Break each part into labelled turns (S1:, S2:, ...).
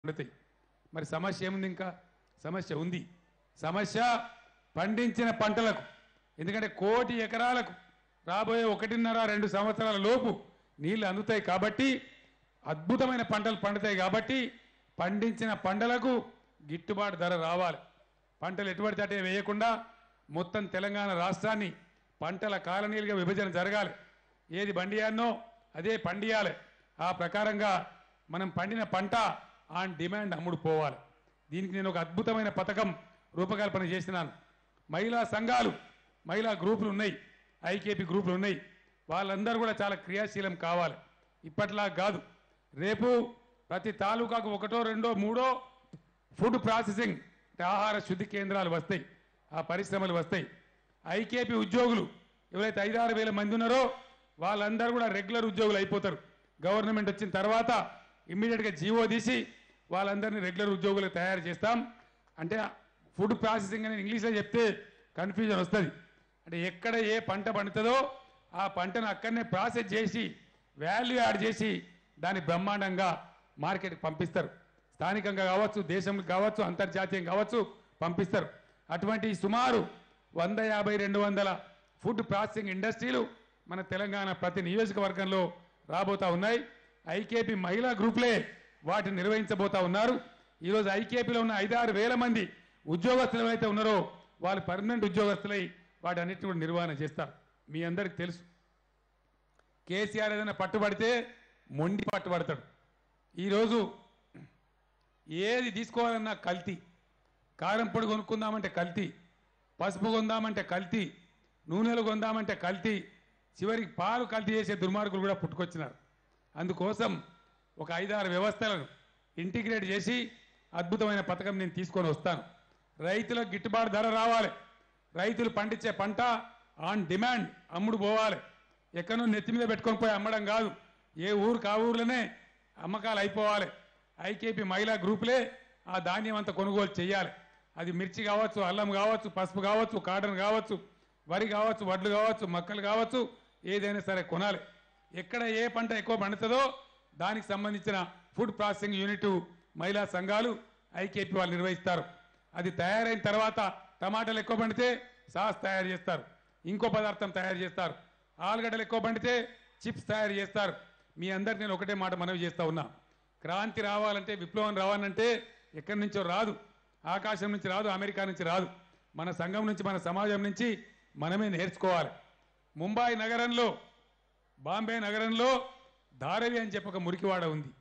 S1: పండుతాయి మరి సమస్య ఏముంది ఇంకా సమస్య ఉంది సమస్య పండించిన పంటలకు ఎందుకంటే కోటి ఎకరాలకు రాబోయే ఒకటిన్నర రెండు సంవత్సరాల లోపు నీళ్లు అందుతాయి కాబట్టి అద్భుతమైన పంటలు పండుతాయి కాబట్టి పండించిన పంటలకు గిట్టుబాటు ధర రావాలి పంటలు ఎటువంటి అటే వేయకుండా మొత్తం తెలంగాణ రాష్ట్రాన్ని పంటల కాలనీలుగా విభజన జరగాలి ఏది పండియానో అదే పండియాలి ఆ ప్రకారంగా మనం పండిన పంట ఆన్ డిమాండ్ అమ్ముడు పోవాలి దీనికి నేను ఒక అద్భుతమైన పథకం రూపకల్పన చేసినాను మహిళా సంఘాలు మహిళా గ్రూపులు ఉన్నాయి ఐకేపీ గ్రూపులు ఉన్నాయి వాళ్ళందరూ కూడా చాలా క్రియాశీలం కావాలి ఇప్పట్లా కాదు రేపు ప్రతి తాలూకాకు ఒకటో రెండో మూడో ఫుడ్ ప్రాసెసింగ్ అంటే ఆహార శుద్ధి కేంద్రాలు వస్తాయి ఆ పరిశ్రమలు వస్తాయి ఐకేపీ ఉద్యోగులు ఎవరైతే ఐదారు వేల మంది ఉన్నారో వాళ్ళందరూ కూడా రెగ్యులర్ ఉద్యోగులు అయిపోతారు గవర్నమెంట్ వచ్చిన తర్వాత ఇమ్మీడియట్గా జీవో తీసి వాళ్ళందరినీ రెగ్యులర్ ఉద్యోగులకు తయారు చేస్తాం అంటే ఫుడ్ ప్రాసెసింగ్ అని ఇంగ్లీష్లో చెప్తే కన్ఫ్యూజన్ వస్తుంది అంటే ఎక్కడ ఏ పంట పండుతుందో ఆ పంటను అక్కడనే ప్రాసెస్ చేసి వాల్యూ యాడ్ చేసి దాన్ని బ్రహ్మాండంగా మార్కెట్కి పంపిస్తారు స్థానికంగా కావచ్చు దేశంలో కావచ్చు అంతర్జాతీయం కావచ్చు పంపిస్తారు అటువంటి సుమారు వంద యాభై రెండు వందల ఫుడ్ ప్రాసెసింగ్ ఇండస్ట్రీలు మన తెలంగాణ ప్రతి నియోజకవర్గంలో రాబోతా ఉన్నాయి ఐకేపీ మహిళా గ్రూపులే వాటిని నిర్వహించబోతా ఉన్నారు ఈరోజు ఐకేపీలో ఉన్న ఐదారు వేల మంది ఉద్యోగస్తులు ఎవరైతే ఉన్నారో వాళ్ళు పర్మనెంట్ ఉద్యోగస్తులై వాటన్నిటిని కూడా నిర్వహణ చేస్తారు మీ అందరికి తెలుసు కేసీఆర్ ఏదైనా పట్టుబడితే మొండి పట్టుబడతాడు ఈరోజు ఏది తీసుకోవాలన్నా కల్తీ కారం పొడి కొనుక్కుందామంటే కల్తీ పసుపు కొందామంటే కల్తీ నూనెలు కొందామంటే కల్తీ చివరికి పాలు కల్తీ చేసే దుర్మార్గులు కూడా పుట్టుకొచ్చినారు అందుకోసం ఒక ఐదారు వ్యవస్థలను ఇంటిగ్రేట్ చేసి అద్భుతమైన పథకం నేను తీసుకొని వస్తాను రైతులకు గిట్టుబాటు ధర రావాలి రైతులు పండించే పంట ఆన్ డిమాండ్ అమ్ముడు పోవాలి ఎక్కడో నెత్తి మీద పెట్టుకొని పోయి అమ్మడం కాదు ఏ ఊరు కా ఊర్లోనే అమ్మకాలు అయిపోవాలి ఐకేపీ మహిళా గ్రూపులే ఆ ధాన్యం అంతా కొనుగోలు చేయాలి అది మిర్చి కావచ్చు అల్లం కావచ్చు పసుపు కావచ్చు కాటన్ కావచ్చు వరి కావచ్చు వడ్లు కావచ్చు మక్కలు కావచ్చు ఏదైనా సరే కొనాలి ఎక్కడ ఏ పంట ఎక్కువ పండుతుందో దానికి సంబంధించిన ఫుడ్ ప్రాసెసింగ్ యూనిట్ మహిళా సంఘాలు ఐకేపీ వాళ్ళు నిర్వహిస్తారు అది తయారైన తర్వాత టమాటాలు ఎక్కువ పండితే సాస్ తయారు చేస్తారు ఇంకో పదార్థం తయారు చేస్తారు ఆలుగడ్డలు ఎక్కువ పండితే చిప్స్ తయారు చేస్తారు మీ అందరికి నేను ఒకటే మాట మనవి చేస్తా ఉన్నా క్రాంతి రావాలంటే విప్లవం రావాలంటే ఎక్కడి నుంచో రాదు ఆకాశం నుంచి రాదు అమెరికా నుంచి రాదు మన సంఘం నుంచి మన సమాజం నుంచి మనమే నేర్చుకోవాలి ముంబై నగరంలో బాంబే నగరంలో ధారవి అని చెప్పి ఒక మురికివాడ ఉంది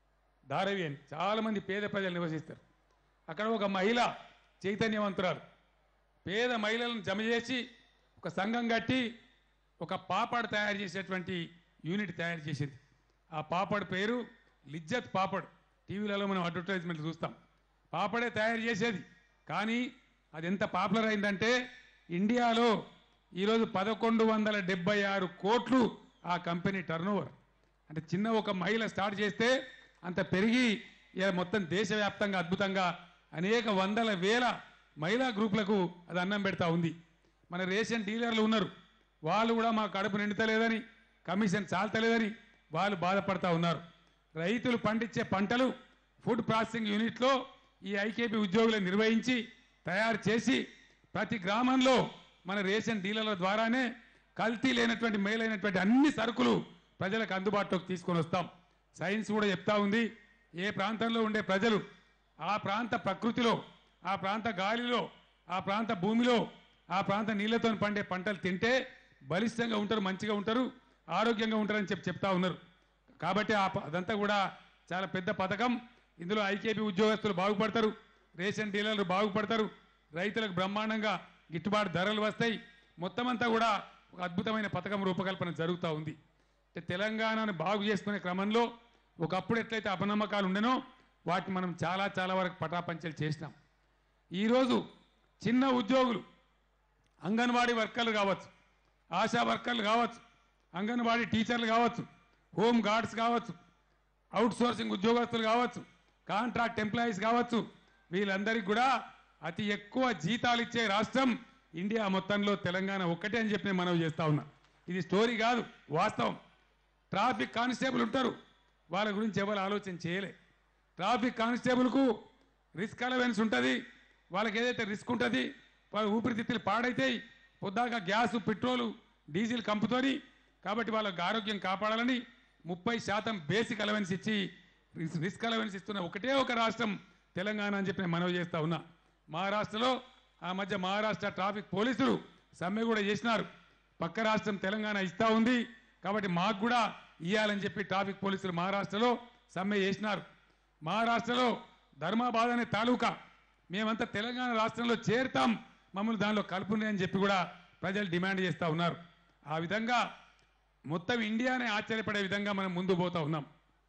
S1: ధారవి అని చాలా మంది పేద ప్రజలు నివసిస్తారు అక్కడ ఒక మహిళ చైతన్యవంతురాలు పేద మహిళలను జమ చేసి ఒక సంఘం కట్టి ఒక పాపడ్ తయారు చేసేటువంటి యూనిట్ తయారు చేసింది ఆ పాపడ్ పేరు లిజ్జత్ పాపడ్ టీవీలలో మనం అడ్వర్టైజ్మెంట్ చూస్తాం పాపడే తయారు చేసేది కానీ అది ఎంత పాపులర్ అయిందంటే ఇండియాలో ఈరోజు పదకొండు వందల డెబ్బై ఆరు కోట్లు ఆ కంపెనీ టర్నోవర్ అంటే చిన్న ఒక మహిళ స్టార్ట్ చేస్తే అంత పెరిగి ఇలా మొత్తం దేశవ్యాప్తంగా అద్భుతంగా అనేక వందల వేల మహిళా గ్రూపులకు అది అన్నం పెడతా ఉంది మన రేషన్ డీలర్లు ఉన్నారు వాళ్ళు కూడా మా కడుపు నిండుతలేదని కమిషన్ చాలతలేదని వాళ్ళు బాధపడతా ఉన్నారు రైతులు పండించే పంటలు ఫుడ్ ప్రాసెసింగ్ యూనిట్లో ఈ ఐకేపీ ఉద్యోగులను నిర్వహించి తయారు చేసి ప్రతి గ్రామంలో మన రేషన్ డీలర్ల ద్వారానే కల్తీ లేనటువంటి మేలైనటువంటి అన్ని సరుకులు ప్రజలకు అందుబాటులోకి తీసుకొని వస్తాం సైన్స్ కూడా చెప్తా ఉంది ఏ ప్రాంతంలో ఉండే ప్రజలు ఆ ప్రాంత ప్రకృతిలో ఆ ప్రాంత గాలిలో ఆ ప్రాంత భూమిలో ఆ ప్రాంత నీళ్లతో పండే పంటలు తింటే బలిష్టంగా ఉంటారు మంచిగా ఉంటారు ఆరోగ్యంగా ఉంటారని చెప్పి చెప్తా ఉన్నారు కాబట్టి ఆ ప- అదంతా కూడా చాలా పెద్ద పథకం ఇందులో ఐకేపీ ఉద్యోగస్తులు బాగుపడతారు రేషన్ డీలర్లు బాగుపడతారు రైతులకు బ్రహ్మాండంగా గిట్టుబాటు ధరలు వస్తాయి మొత్తం అంతా కూడా ఒక అద్భుతమైన పథకం రూపకల్పన జరుగుతూ ఉంది అంటే తెలంగాణను బాగు చేసుకునే క్రమంలో ఒకప్పుడు ఎట్లయితే అపనమ్మకాలు ఉండేనో వాటిని మనం చాలా చాలా వరకు పటాపంచలు చేసినాం ఈరోజు చిన్న ఉద్యోగులు అంగన్వాడీ వర్కర్లు కావచ్చు ఆశా వర్కర్లు కావచ్చు అంగన్వాడీ టీచర్లు కావచ్చు హోమ్ గార్డ్స్ కావచ్చు అవుట్ సోర్సింగ్ ఉద్యోగస్తులు కావచ్చు కాంట్రాక్ట్ ఎంప్లాయీస్ కావచ్చు వీళ్ళందరికీ కూడా అతి ఎక్కువ జీతాలు ఇచ్చే రాష్ట్రం ఇండియా మొత్తంలో తెలంగాణ ఒక్కటే అని చెప్పి నేను మనవి చేస్తా ఉన్నా ఇది స్టోరీ కాదు వాస్తవం ట్రాఫిక్ కానిస్టేబుల్ ఉంటారు వాళ్ళ గురించి ఎవరు ఆలోచన చేయలే ట్రాఫిక్ కానిస్టేబుల్కు రిస్క్ అలవెన్స్ ఉంటుంది వాళ్ళకి ఏదైతే రిస్క్ ఉంటుంది వాళ్ళ ఊపిరితిత్తులు పాడైతాయి పొద్దాక గ్యాసు పెట్రోలు డీజిల్ కంపుతోని కాబట్టి వాళ్ళకి ఆరోగ్యం కాపాడాలని ముప్పై శాతం బేసిక్ అలవెన్స్ ఇచ్చి రిస్- రిస్క్ అలవెన్స్ ఇస్తున్న ఒకటే ఒక రాష్ట్రం తెలంగాణ అని చెప్పి నేను మనవి చేస్తా ఉన్నా మహారాష్ట్రలో ఆ మధ్య మహారాష్ట్ర ట్రాఫిక్ పోలీసులు సమ్మె కూడా చేసినారు పక్క రాష్ట్రం తెలంగాణ ఇస్తా ఉంది కాబట్టి మాకు కూడా ఇవ్వాలని చెప్పి ట్రాఫిక్ పోలీసులు మహారాష్ట్రలో సమ్మె చేసినారు మహారాష్ట్రలో ధర్మాబాద్ అనే తాలూకా మేమంతా తెలంగాణ రాష్ట్రంలో చేరుతాం మమ్మల్ని దానిలో కలుపుని అని చెప్పి కూడా ప్రజలు డిమాండ్ చేస్తూ ఉన్నారు ఆ విధంగా మొత్తం ఇండియానే ఆశ్చర్యపడే విధంగా మనం ముందు పోతా ఉన్నాం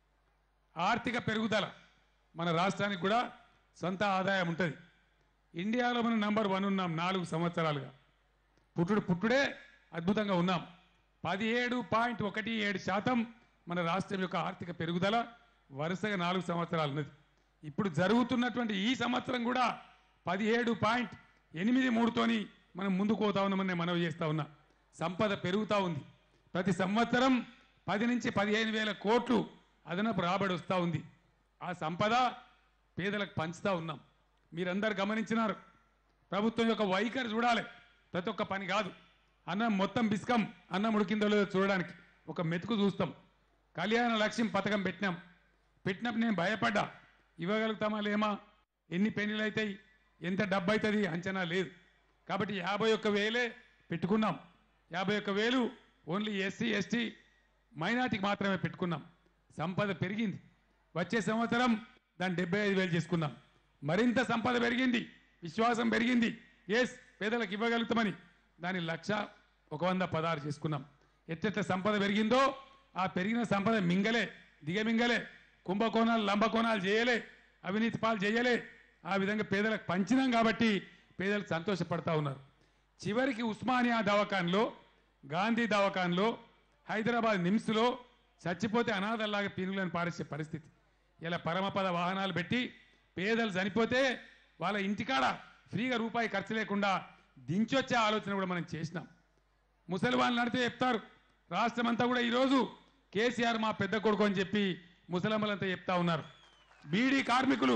S1: ఆర్థిక పెరుగుదల మన రాష్ట్రానికి కూడా సొంత ఆదాయం ఉంటుంది ఇండియాలో మనం నంబర్ వన్ ఉన్నాం నాలుగు సంవత్సరాలుగా పుట్టుడు పుట్టుడే అద్భుతంగా ఉన్నాం పదిహేడు పాయింట్ ఒకటి ఏడు శాతం మన రాష్ట్రం యొక్క ఆర్థిక పెరుగుదల వరుసగా నాలుగు సంవత్సరాలు ఉన్నది ఇప్పుడు జరుగుతున్నటువంటి ఈ సంవత్సరం కూడా పదిహేడు పాయింట్ ఎనిమిది మూడుతోని మనం ముందుకు పోతా ఉన్నామని నేను మనవి చేస్తా ఉన్నా సంపద పెరుగుతూ ఉంది ప్రతి సంవత్సరం పది నుంచి పదిహేను వేల కోట్లు అదనపు రాబడి వస్తూ ఉంది ఆ సంపద పేదలకు పంచుతా ఉన్నాం మీరందరు గమనించినారు ప్రభుత్వం యొక్క వైఖరి చూడాలి ప్రతి ఒక్క పని కాదు అన్నం మొత్తం బిస్కం అన్నం ఉడికిందో లేదో చూడడానికి ఒక మెతుకు చూస్తాం కళ్యాణ లక్ష్యం పథకం పెట్టినాం పెట్టినప్పుడు నేను భయపడ్డా ఇవ్వగలుగుతామా లేమా ఎన్ని పెళ్లిలు అవుతాయి ఎంత డబ్బు అవుతుంది అంచనా లేదు కాబట్టి యాభై ఒక్క వేలే పెట్టుకున్నాం యాభై ఒక్క వేలు ఓన్లీ ఎస్సీ ఎస్టీ మైనార్టీకి మాత్రమే పెట్టుకున్నాం సంపద పెరిగింది వచ్చే సంవత్సరం దాన్ని డెబ్బై ఐదు వేలు చేసుకున్నాం మరింత సంపద పెరిగింది విశ్వాసం పెరిగింది ఎస్ పేదలకు ఇవ్వగలుగుతామని దాని లక్ష ఒక వంద పదహారు చేసుకున్నాం ఎట్టెట్ల సంపద పెరిగిందో ఆ పెరిగిన సంపద మింగలే దిగమింగలే కుంభకోణాలు లంబకోణాలు చేయలే అవినీతి పాలు చేయలే ఆ విధంగా పేదలకు పంచినాం కాబట్టి పేదలకు సంతోషపడతా ఉన్నారు చివరికి ఉస్మానియా దవాఖాన్లో గాంధీ దవాఖాన్లో హైదరాబాద్ నిమ్స్లో చచ్చిపోతే అనాథల్లాగా పీనులను పారేసే పరిస్థితి ఇలా పరమపద వాహనాలు పెట్టి పేదలు చనిపోతే వాళ్ళ ఇంటికాడ ఫ్రీగా రూపాయి ఖర్చు లేకుండా దించొచ్చే ఆలోచన కూడా మనం చేసినాం ముసలి వాళ్ళు నడితే చెప్తారు రాష్ట్రం అంతా కూడా ఈరోజు కేసీఆర్ మా పెద్ద కొడుకు అని చెప్పి ముసలమ్మలంతా చెప్తా ఉన్నారు బీడీ కార్మికులు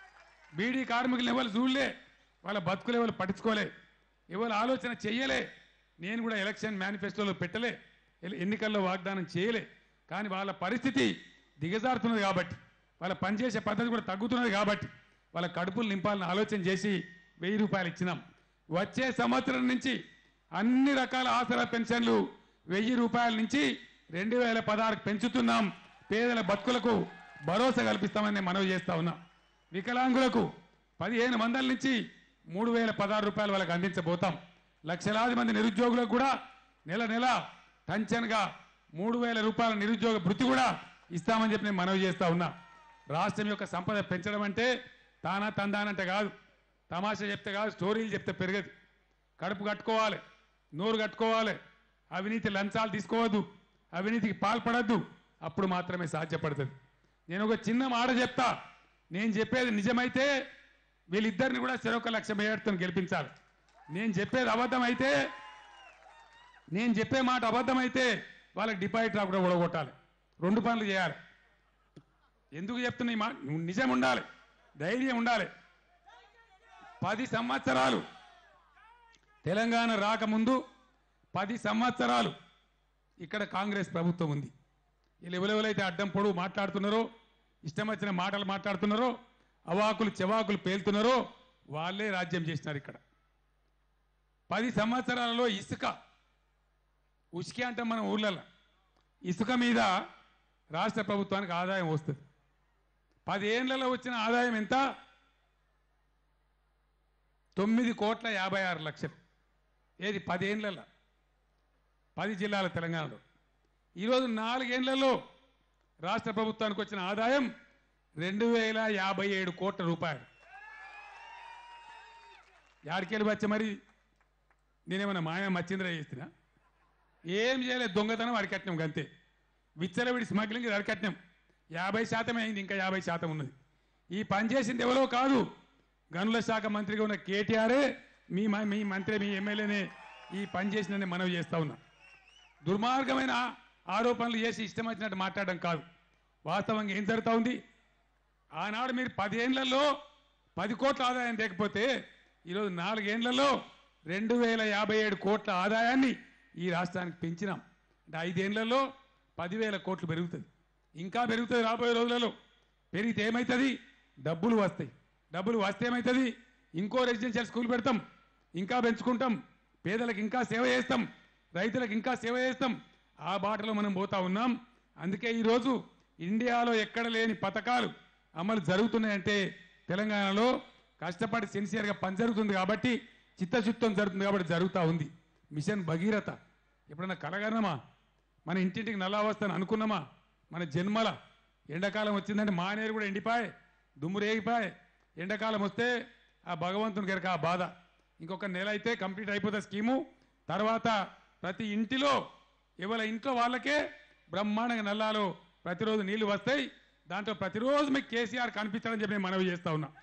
S1: బీడీ కార్మికులు ఎవరు చూడలే వాళ్ళ బతుకులు ఎవరు పట్టించుకోలే ఎవరు ఆలోచన చెయ్యలే నేను కూడా ఎలక్షన్ మేనిఫెస్టోలో పెట్టలే ఎల్- ఎన్నికల్లో వాగ్దానం చేయలే కానీ వాళ్ళ పరిస్థితి దిగజారుతున్నది కాబట్టి వాళ్ళ పనిచేసే పద్ధతి కూడా తగ్గుతున్నది కాబట్టి వాళ్ళ కడుపులు నింపాలని ఆలోచన చేసి వెయ్యి రూపాయలు ఇచ్చినాం వచ్చే సంవత్సరం నుంచి అన్ని రకాల ఆసరా పెన్షన్లు వెయ్యి రూపాయల నుంచి రెండు వేల పదహారుకు పెంచుతున్నాం పేదల బతుకులకు భరోసా కల్పిస్తామని నేను మనవి చేస్తా ఉన్నా వికలాంగులకు పదిహేను వందల నుంచి మూడు వేల పదహారు రూపాయలు వాళ్ళకి అందించబోతాం లక్షలాది మంది నిరుద్యోగులకు కూడా నెల నెల టంచన్గా మూడు వేల రూపాయల నిరుద్యోగ భృతి కూడా ఇస్తామని చెప్పి నేను మనవి చేస్తా ఉన్నా రాష్ట్రం యొక్క సంపద పెంచడం అంటే తానా తందానంటే కాదు తమాషా చెప్తే కాదు స్టోరీలు చెప్తే పెరగదు కడుపు కట్టుకోవాలి నోరు కట్టుకోవాలి అవినీతి లంచాలు తీసుకోవద్దు అవినీతికి పాల్పడద్దు అప్పుడు మాత్రమే సాధ్యపడుతుంది నేను ఒక చిన్న మాట చెప్తా నేను చెప్పేది నిజమైతే వీళ్ళిద్దరిని కూడా చెరొక లక్ష మేయర్తో గెలిపించాలి నేను చెప్పేది అబద్ధం అయితే నేను చెప్పే మాట అబద్ధమైతే వాళ్ళకి డిపాజిట్ రాకుండా ఓడగొట్టాలి రెండు పనులు చేయాలి ఎందుకు చెప్తున్నా ఈ మాట నిజం ఉండాలి ధైర్యం ఉండాలి పది సంవత్సరాలు తెలంగాణ రాకముందు పది సంవత్సరాలు ఇక్కడ కాంగ్రెస్ ప్రభుత్వం ఉంది వీళ్ళు ఎవరెవరైతే అడ్డం పొడుగు మాట్లాడుతున్నారో ఇష్టం వచ్చిన మాటలు మాట్లాడుతున్నారో అవాకులు చెవాకులు పేలుతున్నారో వాళ్ళే రాజ్యం చేసినారు ఇక్కడ పది సంవత్సరాలలో ఇసుక ఉసుక అంటే మన ఊర్లలో ఇసుక మీద రాష్ట్ర ప్రభుత్వానికి ఆదాయం వస్తుంది పదేళ్లలో వచ్చిన ఆదాయం ఎంత తొమ్మిది కోట్ల యాభై ఆరు లక్షలు ఏది పదేళ్లలో పది జిల్లాల తెలంగాణలో ఈరోజు నాలుగేళ్లలో రాష్ట్ర ప్రభుత్వానికి వచ్చిన ఆదాయం రెండు వేల యాభై ఏడు కోట్ల రూపాయలు యాడికెళ్ళి వచ్చి మరి నేనేమన్నా మాయ మచ్చింద్ర చేస్తున్నా ఏం చేయలేదు దొంగతనం అరికట్నం గంతే విచ్చలవిడి స్మగ్లింగ్ ఇది అరికట్నం యాభై శాతం అయింది ఇంకా యాభై శాతం ఉన్నది ఈ పని చేసింది ఎవరో కాదు గనుల శాఖ మంత్రిగా ఉన్న కేటీఆరే మీ మ- మీ మంత్రి మీ ఎమ్మెల్యేనే ఈ పని చేసిందని మనవి చేస్తా ఉన్నా దుర్మార్గమైన ఆరోపణలు చేసి ఇష్టం వచ్చినట్టు మాట్లాడడం కాదు వాస్తవంగా ఏం జరుగుతూ ఉంది ఆనాడు మీరు పదేళ్లలో పది కోట్ల ఆదాయం లేకపోతే ఈరోజు నాలుగేళ్లలో రెండు వేల యాభై ఏడు కోట్ల ఆదాయాన్ని ఈ రాష్ట్రానికి పెంచినాం అంటే ఐదేళ్లలో పదివేల కోట్లు పెరుగుతుంది ఇంకా పెరుగుతుంది రాబోయే రోజులలో పెరిగితే ఏమవుతుంది డబ్బులు వస్తాయి డబ్బులు వస్తే ఏమవుతుంది ఇంకో రెసిడెన్షియల్ స్కూల్ పెడతాం ఇంకా పెంచుకుంటాం పేదలకు ఇంకా సేవ చేస్తాం రైతులకు ఇంకా సేవ చేస్తాం ఆ బాటలో మనం పోతా ఉన్నాం అందుకే ఈరోజు ఇండియాలో ఎక్కడ లేని పథకాలు అమలు జరుగుతున్నాయంటే తెలంగాణలో కష్టపడి సిన్సియర్గా పని జరుగుతుంది కాబట్టి చిత్తశుద్ధం జరుగుతుంది కాబట్టి జరుగుతూ ఉంది మిషన్ భగీరథ ఎప్పుడన్నా కలగనమా మన ఇంటింటికి నల్లా వస్తాను అనుకున్నామా మన జన్మల ఎండాకాలం వచ్చిందంటే మానేరు కూడా ఎండిపాయే దుమ్ము రేగిపాయే ఎండాకాలం వస్తే ఆ భగవంతుని గారికి ఆ బాధ ఇంకొక నెల అయితే కంప్లీట్ అయిపోతుంది స్కీము తర్వాత ప్రతి ఇంటిలో ఎవరి ఇంట్లో వాళ్ళకే బ్రహ్మాండంగా నల్లాలో ప్రతిరోజు నీళ్లు వస్తాయి దాంట్లో ప్రతిరోజు మీకు కేసీఆర్ కనిపించాలని చెప్పి నేను మనవి చేస్తా ఉన్నా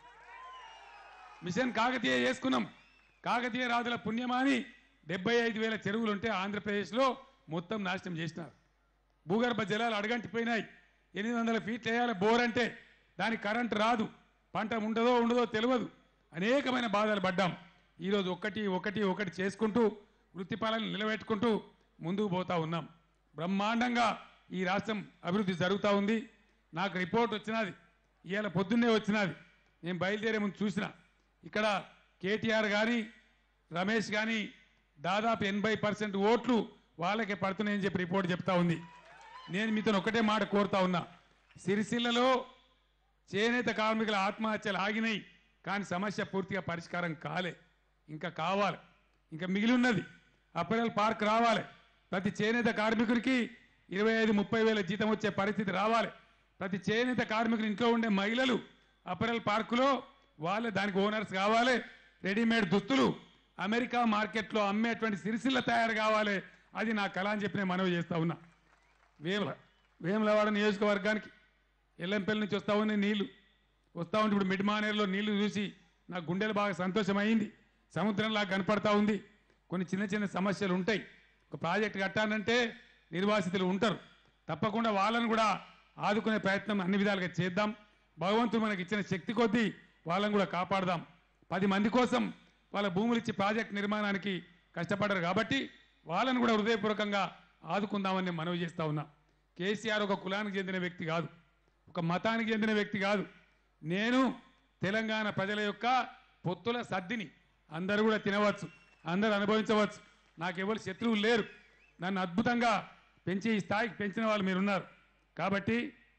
S1: మిషన్ కాకతీయ చేసుకున్నాం కాకతీయ రాజుల పుణ్యమాని డెబ్బై ఐదు వేల చెరువులు ఉంటే ఆంధ్రప్రదేశ్లో మొత్తం నాశనం చేసినారు భూగర్భ జలాలు అడగంటిపోయినాయి ఎనిమిది వందల ఫీట్లు వేయాలి బోర్ అంటే దానికి కరెంట్ రాదు పంట ఉండదో ఉండదో తెలియదు అనేకమైన బాధలు పడ్డాం ఈరోజు ఒకటి ఒకటి ఒకటి చేసుకుంటూ వృత్తిపాలను నిలబెట్టుకుంటూ ముందుకు పోతా ఉన్నాం బ్రహ్మాండంగా ఈ రాష్ట్రం అభివృద్ధి జరుగుతూ ఉంది నాకు రిపోర్ట్ వచ్చినది ఇవాళ పొద్దున్నే వచ్చినది నేను బయలుదేరే ముందు చూసిన ఇక్కడ కేటీఆర్ కానీ రమేష్ కానీ దాదాపు ఎనభై పర్సెంట్ ఓట్లు వాళ్ళకే పడుతున్నాయని చెప్పి రిపోర్ట్ చెప్తా ఉంది నేను మీతో ఒకటే మాట కోరుతా ఉన్నా సిరిసిల్లలో చేనేత కార్మికుల ఆత్మహత్యలు ఆగినాయి కానీ సమస్య పూర్తిగా పరిష్కారం కాలే ఇంకా కావాలి ఇంకా మిగిలి ఉన్నది అప్పరల్ పార్క్ రావాలి ప్రతి చేనేత కార్మికుడికి ఇరవై ఐదు ముప్పై వేల జీతం వచ్చే పరిస్థితి రావాలి ప్రతి చేనేత కార్మికులు ఇంట్లో ఉండే మహిళలు అప్పరల్ పార్కులో వాళ్ళే దానికి ఓనర్స్ కావాలి రెడీమేడ్ దుస్తులు అమెరికా మార్కెట్లో అమ్మేటువంటి సిరిసిల్ల తయారు కావాలి అది నా కళ అని చెప్పి నేను మనవి చేస్తా ఉన్నా వేముల వేములవాడ నియోజకవర్గానికి ఎల్లంపల్లి నుంచి వస్తా ఉన్నాయి నీళ్లు వస్తా ఉంటే ఇప్పుడు మిడ్ మానేరులో నీళ్లు చూసి నా గుండెలు బాగా సంతోషమైంది సముద్రంలా కనపడతా ఉంది కొన్ని చిన్న చిన్న సమస్యలు ఉంటాయి ఒక ప్రాజెక్ట్ కట్టానంటే నిర్వాసితులు ఉంటారు తప్పకుండా వాళ్ళను కూడా ఆదుకునే ప్రయత్నం అన్ని విధాలుగా చేద్దాం భగవంతుడు మనకి ఇచ్చిన శక్తి కొద్దీ వాళ్ళని కూడా కాపాడదాం పది మంది కోసం వాళ్ళ భూములు ఇచ్చి ప్రాజెక్ట్ నిర్మాణానికి కష్టపడ్డారు కాబట్టి వాళ్ళను కూడా హృదయపూర్వకంగా ఆదుకుందామని మనవి చేస్తా ఉన్నా కేసీఆర్ ఒక కులానికి చెందిన వ్యక్తి కాదు ఒక మతానికి చెందిన వ్యక్తి కాదు నేను తెలంగాణ ప్రజల యొక్క పొత్తుల సద్దిని అందరూ కూడా తినవచ్చు అందరూ అనుభవించవచ్చు నాకెవరు శత్రువులు లేరు నన్ను అద్భుతంగా పెంచి ఈ స్థాయికి పెంచిన వాళ్ళు మీరున్నారు కాబట్టి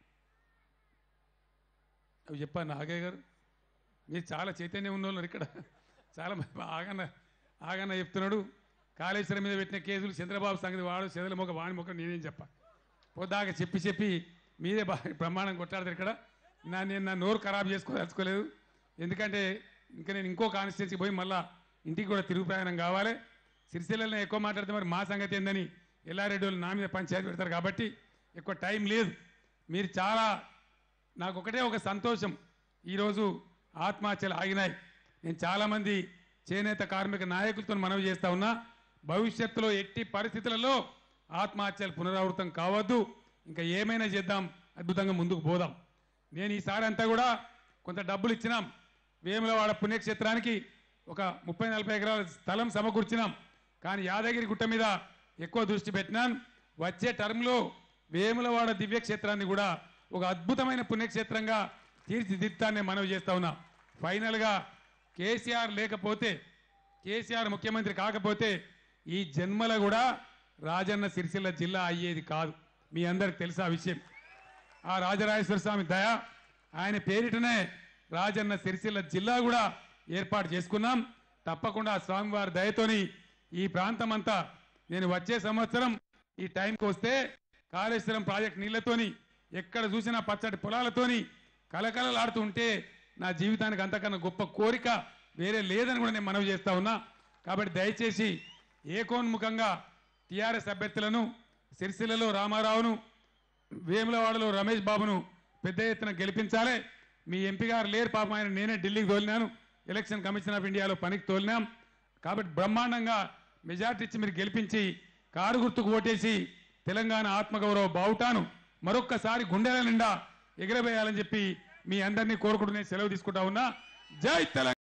S1: అవి చెప్పాను నాగయ్య గారు మీరు చాలా చైతన్యం ఉన్న వాళ్ళు ఇక్కడ చాలా మంది ఆగన్న ఆగన్న చెప్తున్నాడు కాళేశ్వరం మీద పెట్టిన కేసులు చంద్రబాబు సంగతి వాడు చెదల మొక్క వాణి మొక్క నేనేం చెప్పా పొద్దాక చెప్పి చెప్పి మీరే బాగా బ్రహ్మాండం కొట్లాడతారు ఇక్కడ నా నేను నా నోరు ఖరాబ్ చేసుకోదలుచుకోలేదు ఎందుకంటే ఇంకా నేను ఇంకో కాన్స్టిట్యున్సీకి పోయి మళ్ళా ఇంటికి కూడా తిరుగు ప్రయాణం కావాలి సిరిసిల్లలో ఎక్కువ మాట్లాడితే మరి మా సంగతి ఏందని ఎల్లారెడ్డి వాళ్ళు నా మీద పంచాయతీ పెడతారు కాబట్టి ఎక్కువ టైం లేదు మీరు చాలా నాకు ఒకటే ఒక సంతోషం ఈరోజు ఆత్మహత్యలు ఆగినాయి నేను చాలామంది చేనేత కార్మిక నాయకులతో మనవి చేస్తా ఉన్నా భవిష్యత్తులో ఎట్టి పరిస్థితులలో ఆత్మహత్యలు పునరావృతం కావద్దు ఇంకా ఏమైనా చేద్దాం అద్భుతంగా ముందుకు పోదాం నేను ఈసారి అంతా కూడా కొంత డబ్బులు ఇచ్చినాం వేములవాడ పుణ్యక్షేత్రానికి ఒక ముప్పై నలభై ఎకరాల స్థలం సమకూర్చినాం కానీ యాదగిరి గుట్ట మీద ఎక్కువ దృష్టి పెట్టినాను వచ్చే టర్మ్లో వేములవాడ దివ్యక్షేత్రాన్ని కూడా ఒక అద్భుతమైన పుణ్యక్షేత్రంగా తీర్చిదిద్దాన్ని మనవి చేస్తా ఉన్నా ఫైనల్గా కేసీఆర్ లేకపోతే కేసీఆర్ ముఖ్యమంత్రి కాకపోతే ఈ జన్మల కూడా రాజన్న సిరిసిల్ల జిల్లా అయ్యేది కాదు మీ అందరికి తెలుసా ఆ విషయం ఆ రాజరాజేశ్వర స్వామి దయ ఆయన పేరిటనే రాజన్న సిరిసిల్ల జిల్లా కూడా ఏర్పాటు చేసుకున్నాం తప్పకుండా ఆ స్వామివారి దయతోని ఈ ప్రాంతం అంతా నేను వచ్చే సంవత్సరం ఈ టైంకి వస్తే కాళేశ్వరం ప్రాజెక్ట్ నీళ్లతోని ఎక్కడ చూసినా పచ్చటి పొలాలతోని కలకలలాడుతూ ఉంటే నా జీవితానికి అంతకన్నా గొప్ప కోరిక వేరే లేదని కూడా నేను మనవి చేస్తా ఉన్నా కాబట్టి దయచేసి ఏకోన్ముఖంగా టీఆర్ఎస్ అభ్యర్థులను సిరిసిల్లలో రామారావును వేములవాడలో రమేష్ బాబును పెద్ద ఎత్తున గెలిపించాలి మీ ఎంపీ గారు లేరు పాపం ఆయన నేనే ఢిల్లీకి తోలినాను ఎలక్షన్ కమిషన్ ఆఫ్ ఇండియాలో పనికి తోలినాం కాబట్టి బ్రహ్మాండంగా మెజార్టీ ఇచ్చి మీరు గెలిపించి కారు గుర్తుకు ఓటేసి తెలంగాణ ఆత్మగౌరవ బావుటాను మరొక్కసారి గుండెల నిండా ఎగిరవేయాలని చెప్పి మీ అందరినీ కోరుకుంటూ నేను సెలవు తీసుకుంటా ఉన్నా జై తెలంగాణ